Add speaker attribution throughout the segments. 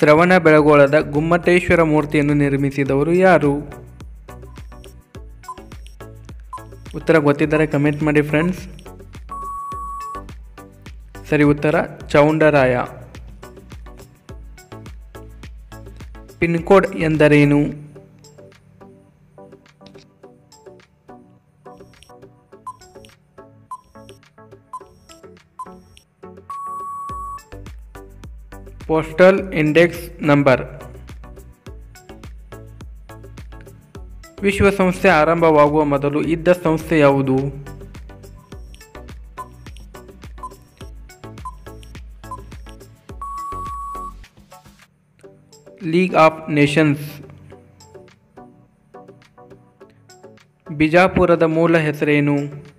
Speaker 1: ಶ್ರವಣ ಬೆಳಗೊಳದ ಗುಮ್ಮಟೇಶ್ವರ ಮೂರ್ತಿಯನ್ನು ನಿರ್ಮಿಸಿದವರು ಯಾರು ಉತ್ತರ ಗೊತ್ತಿದ್ದರೆ ಕಮೆಂಟ್ ಮಾಡಿ ಫ್ರೆಂಡ್ಸ್ ಸರಿ ಉತ್ತರ ಚೌಂಡರಾಯ ಪಿನ್ ಕೋಡ್ ಎಂದರೇನು ಪೋಸ್ಟಲ್ ಇಂಡೆಕ್ಸ್ ನಂಬರ್ ವಿಶ್ವಸಂಸ್ಥೆ ಆರಂಭವಾಗುವ ಮೊದಲು ಇದ್ದ ಸಂಸ್ಥೆ ಯಾವುದು ಲೀಗ್ ಆಫ್ ನೇಷನ್ಸ್ ಬಿಜಾಪುರದ ಮೂಲ ಹೆಸರೇನು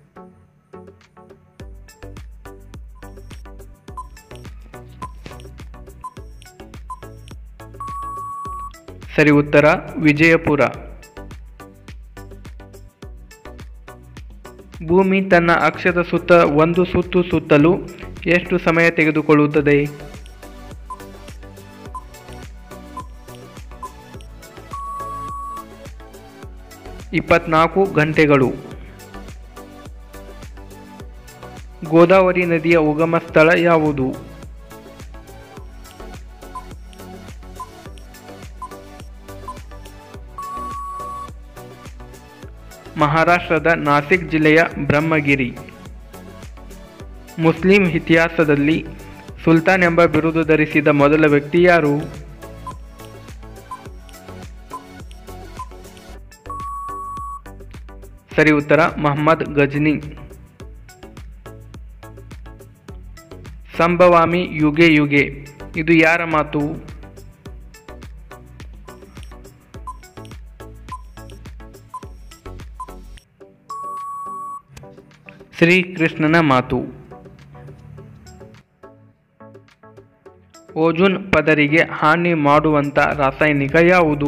Speaker 1: ಸರಿ ಉತ್ತರ ವಿಜಯಪುರ ಭೂಮಿ ತನ್ನ ಅಕ್ಷದ ಸುತ್ತ ಒಂದು ಸುತ್ತು ಸುತ್ತಲು ಎಷ್ಟು ಸಮಯ ತೆಗೆದುಕೊಳ್ಳುತ್ತದೆ ಇಪ್ಪತ್ನಾಲ್ಕು ಗಂಟೆಗಳು ಗೋದಾವರಿ ನದಿಯ ಉಗಮ ಸ್ಥಳ ಯಾವುದು ಮಹಾರಾಷ್ಟ್ರದ ನಾಸಿಕ್ ಜಿಲ್ಲೆಯ ಬ್ರಹ್ಮಗಿರಿ ಮುಸ್ಲಿಂ ಇತಿಹಾಸದಲ್ಲಿ ಸುಲ್ತಾನ್ ಎಂಬ ಬಿರುದು ಧರಿಸಿದ ಮೊದಲ ವ್ಯಕ್ತಿ ಯಾರು ಸರಿ ಉತ್ತರ ಮೊಹಮ್ಮದ್ ಗಜ್ನಿ ಸಂಭವಾಮಿ ಯುಗೆ ಯುಗೆ ಇದು ಯಾರ ಮಾತು ಶ್ರೀಕೃಷ್ಣನ ಮಾತು ಓಜೋನ್ ಪದರಿಗೆ ಹಾನಿ ಮಾಡುವಂಥ ರಾಸಾಯನಿಕ ಯಾವುದು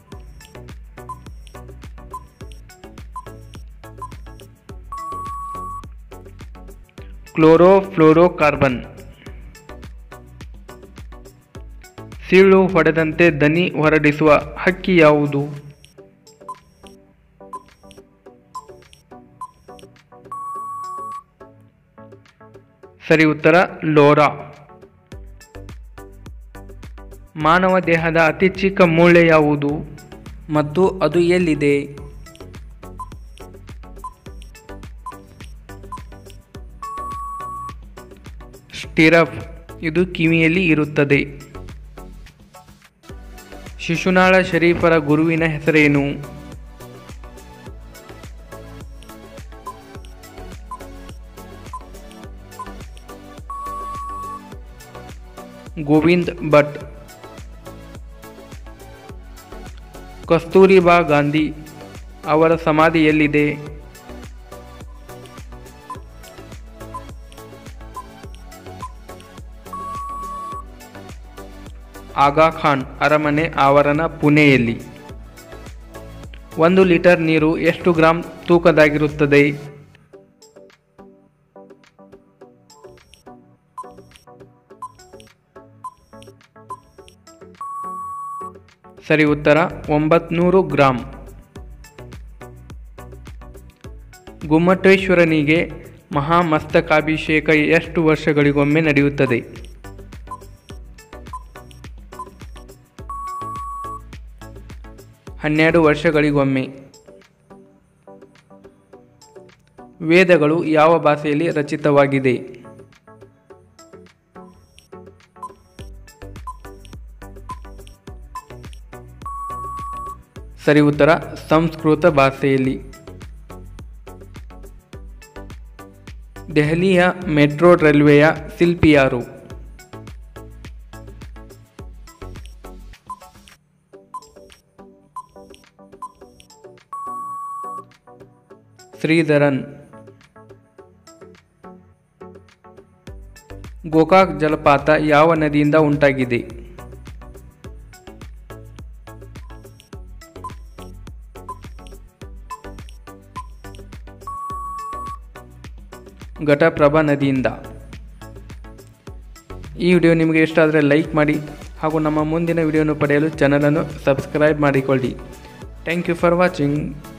Speaker 1: ಕ್ಲೋರೋಫ್ಲೋರೋಕಾರ್ಬನ್ ಸೀಳು ಹೊಡೆದಂತೆ ದನಿ ಹೊರಡಿಸುವ ಹಕ್ಕಿ ಯಾವುದು ಸರಿ ಉತ್ತರ ಲೋರಾ ಮಾನವ ದೇಹದ ಅತಿ ಚಿಕ್ಕ ಮೂಳೆ ಯಾವುದು ಮತ್ತು ಅದು ಎಲ್ಲಿದೆ ಸ್ಟಿರಫ್ ಇದು ಕಿವಿಯಲ್ಲಿ ಇರುತ್ತದೆ ಶಿಶುನಾಳ ಶರೀಫರ ಗುರುವಿನ ಹೆಸರೇನು ಗೋವಿಂದ್ ಭಟ್ ಕಸ್ತೂರಿಬಾ ಗಾಂಧಿ ಅವರ ಸಮಾಧಿ ಎಲ್ಲಿದೆ ಆಗಾ ಖಾನ್ ಅರಮನೆ ಆವರಣ ಪುಣೆಯಲ್ಲಿ ಒಂದು ಲೀಟರ್ ನೀರು ಎಷ್ಟು ಗ್ರಾಂ ತೂಕದಾಗಿರುತ್ತದೆ ಸರಿ ಉತ್ತರ ಒಂಬತ್ನೂರು ಗ್ರಾಂ ಗುಮ್ಮಟೇಶ್ವರನಿಗೆ ಮಹಾಮಸ್ತಕಾಭಿಷೇಕ ಎಷ್ಟು ವರ್ಷಗಳಿಗೊಮ್ಮೆ ನಡೆಯುತ್ತದೆ ಹನ್ನೆರಡು ವರ್ಷಗಳಿಗೊಮ್ಮೆ ವೇದಗಳು ಯಾವ ಭಾಷೆಯಲ್ಲಿ ರಚಿತವಾಗಿದೆ ಸರಿ ಉತ್ತರ ಸಂಸ್ಕೃತ ಭಾಷೆಯಲ್ಲಿ ದೆಹಲಿಯ ಮೆಟ್ರೋ ರೈಲ್ವೆಯ ಶಿಲ್ಪಿ ಯಾರು ಶ್ರೀಧರನ್ ಗೋಕಾಕ್ ಜಲಪಾತ ಯಾವ ನದಿಯಿಂದ ಉಂಟಾಗಿದೆ ಘಟಪ್ರಭಾ ನದಿಯಿಂದ ಈ ವಿಡಿಯೋ ನಿಮಗೆ ಇಷ್ಟ ಆದರೆ ಲೈಕ್ ಮಾಡಿ ಹಾಗೂ ನಮ್ಮ ಮುಂದಿನ ವಿಡಿಯೋನು ಪಡೆಯಲು ಚಾನಲನ್ನು ಸಬ್ಸ್ಕ್ರೈಬ್ ಮಾಡಿಕೊಳ್ಳಿ ಥ್ಯಾಂಕ್ ಯು ಫಾರ್ ವಾಚಿಂಗ್